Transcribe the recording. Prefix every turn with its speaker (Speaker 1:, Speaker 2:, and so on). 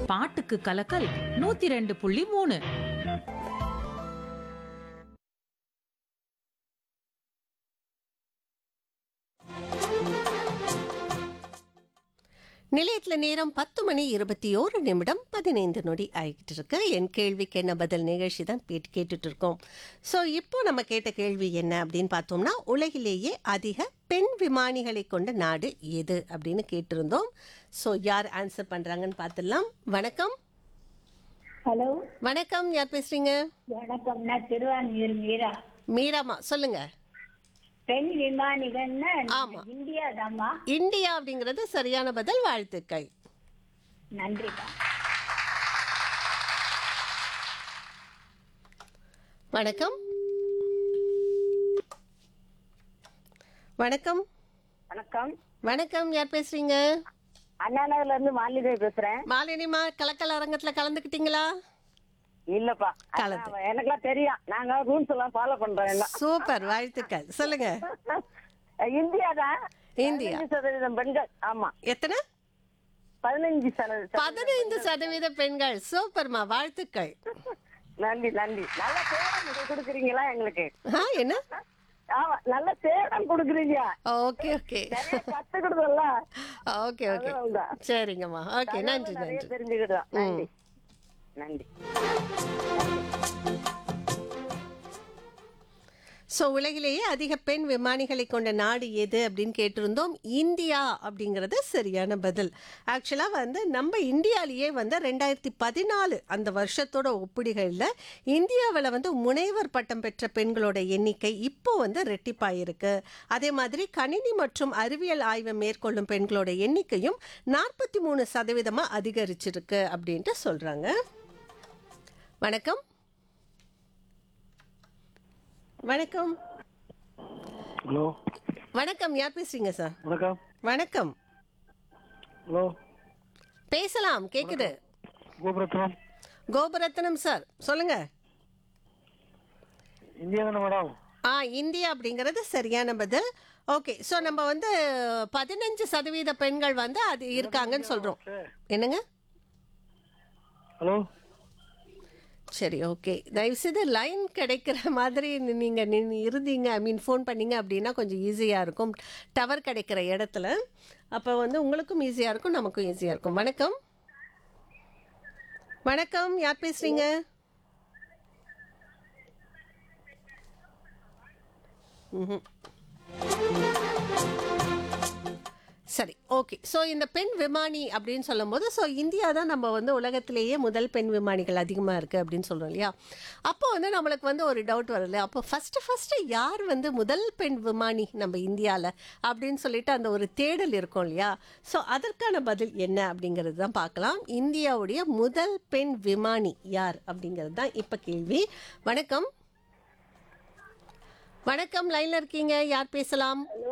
Speaker 1: பாட்டுக்கு கலக்கல் நூத்தி ரெண்டு புள்ளி மூணு
Speaker 2: நிலையத்தில் நேரம் பத்து மணி இருபத்தி ஓரு நிமிடம் பதினைந்து நொடி ஆகிட்டு இருக்கு என் கேள்விக்கு என்ன பதில் நிகழ்ச்சி தான் கேட்டு கேட்டுட்டு இருக்கோம் ஸோ இப்போ நம்ம கேட்ட கேள்வி என்ன அப்படின்னு பார்த்தோம்னா உலகிலேயே அதிக பெண் விமானிகளை கொண்ட நாடு எது அப்படின்னு கேட்டிருந்தோம் ஸோ யார் ஆன்சர் பண்ணுறாங்கன்னு பார்த்துடலாம் வணக்கம்
Speaker 3: ஹலோ
Speaker 2: வணக்கம் யார் பேசுறீங்க
Speaker 3: வணக்கம் நான் திருவான்மியூர் மீரா
Speaker 2: மீராமா சொல்லுங்க
Speaker 3: பெண் விமானிகள்னா
Speaker 2: ஆமா.
Speaker 3: இந்தியா தாம்மா
Speaker 2: இந்தியா அப்படிங்கிறது சரியான பதில் வாழ்த்துக்கள்
Speaker 3: நன்றிப்பா
Speaker 2: வணக்கம் வணக்கம்
Speaker 4: வணக்கம்
Speaker 2: வணக்கம் யார் பேசுறீங்க
Speaker 4: அண்ணா நகர்ல இருந்து மாலினி பேசுறேன்
Speaker 2: மாலினிமா கலக்கல் அரங்கத்துல கலந்துக்கிட்டீங்களா
Speaker 4: இல்லப்பா
Speaker 2: கலந்து.
Speaker 4: அதான் எனக்கெல்லாம் தெரியும் நாங்க ரூல்ஸ் எல்லாம் ஃபாலோ பண்றோம் எல்லாம்
Speaker 2: சூப்பர் வாழ்த்துக்கள் சொல்லுங்க
Speaker 4: இந்தியா தான்
Speaker 2: இந்தியா.
Speaker 4: பதினஞ்சு சதவீதம் பெண்கள் ஆமா
Speaker 2: எத்தனை
Speaker 4: பதினஞ்சு சதவீதம்
Speaker 2: பதினைந்து சதவீத பெண்கள் சூப்பர்மா வாழ்த்துக்கள்
Speaker 4: நன்றி நன்றி நல்ல சேடம் கொடுக்குறீங்களா எங்களுக்கு
Speaker 2: ஆ என்ன
Speaker 4: ஆமா நல்ல சேடம் கொடுக்குறீங்க
Speaker 2: ஓகே ஓகே
Speaker 4: நிறைய கத்துக்கிடுதல்ல
Speaker 2: ஓகே ஓகே
Speaker 4: அதனாலதான்.
Speaker 2: சரிங்கம்மா ஓகே நன்றி
Speaker 4: நிறைய
Speaker 2: நன்றி
Speaker 4: தெரிஞ்சுக்கிட்டோம் நன்றி நன்றி
Speaker 2: ஸோ உலகிலேயே அதிக பெண் விமானிகளை கொண்ட நாடு எது அப்படின்னு கேட்டிருந்தோம் இந்தியா அப்படிங்கிறது சரியான பதில் ஆக்சுவலாக வந்து நம்ம இந்தியாலேயே வந்து ரெண்டாயிரத்தி பதினாலு அந்த வருஷத்தோட ஒப்பிடுகையில் இந்தியாவில் வந்து முனைவர் பட்டம் பெற்ற பெண்களோட எண்ணிக்கை இப்போ வந்து ரெட்டிப்பாயிருக்கு அதே மாதிரி கணினி மற்றும் அறிவியல் ஆய்வு மேற்கொள்ளும் பெண்களோட எண்ணிக்கையும் நாற்பத்தி மூணு சதவீதமாக அதிகரிச்சிருக்கு அப்படின்ட்டு சொல்கிறாங்க வணக்கம் வணக்கம்
Speaker 5: ஹலோ
Speaker 2: வணக்கம் யார் பேசுறீங்க சார்
Speaker 5: வணக்கம்
Speaker 2: வணக்கம்
Speaker 5: ஹலோ
Speaker 2: பேசலாம் கேக்குது
Speaker 5: கோபுரத்னம்
Speaker 2: கோபரத்னம் சார் சொல்லுங்க
Speaker 5: இந்தியா தானே மேடம்
Speaker 2: ஆ இந்தியா அப்படிங்கிறது சரியான பதில் ஓகே ஸோ நம்ம வந்து பதினஞ்சு சதவீத பெண்கள் வந்து அது இருக்காங்கன்னு சொல்றோம் என்னங்க
Speaker 5: ஹலோ
Speaker 2: சரி ஓகே தயவுசெய்து லைன் கிடைக்கிற மாதிரி நி- நீங்க நின்னு இருந்தீங்க ஐ மீன் ஃபோன் பண்ணீங்க அப்படின்னா கொஞ்சம் ஈஸியாக இருக்கும் டவர் கிடைக்கிற இடத்துல அப்போ வந்து உங்களுக்கும் ஈஸியாக இருக்கும் நமக்கும் ஈஸியாக இருக்கும் வணக்கம் வணக்கம் யார் பேசுறீங்க ம்ஹும். சரி ஓகே ஸோ இந்த பெண் விமானி அப்படின்னு சொல்லும்போது ஸோ இந்தியா தான் நம்ம வந்து உலகத்திலேயே முதல் பெண் விமானிகள் அதிகமாக இருக்குது அப்படின்னு சொல்கிறோம் இல்லையா அப்போ வந்து நம்மளுக்கு வந்து ஒரு டவுட் வரல அப்போ ஃபஸ்ட்டு ஃபஸ்ட்டு யார் வந்து முதல் பெண் விமானி நம்ம இந்தியாவில் அப்படின்னு சொல்லிட்டு அந்த ஒரு தேடல் இருக்கும் இல்லையா ஸோ அதற்கான பதில் என்ன அப்படிங்கிறது தான் பார்க்கலாம் இந்தியாவுடைய முதல் பெண் விமானி யார் அப்படிங்கிறது தான் இப்போ கேள்வி வணக்கம் வணக்கம் லைனில் இருக்கீங்க யார் பேசலாம்
Speaker 3: ஹலோ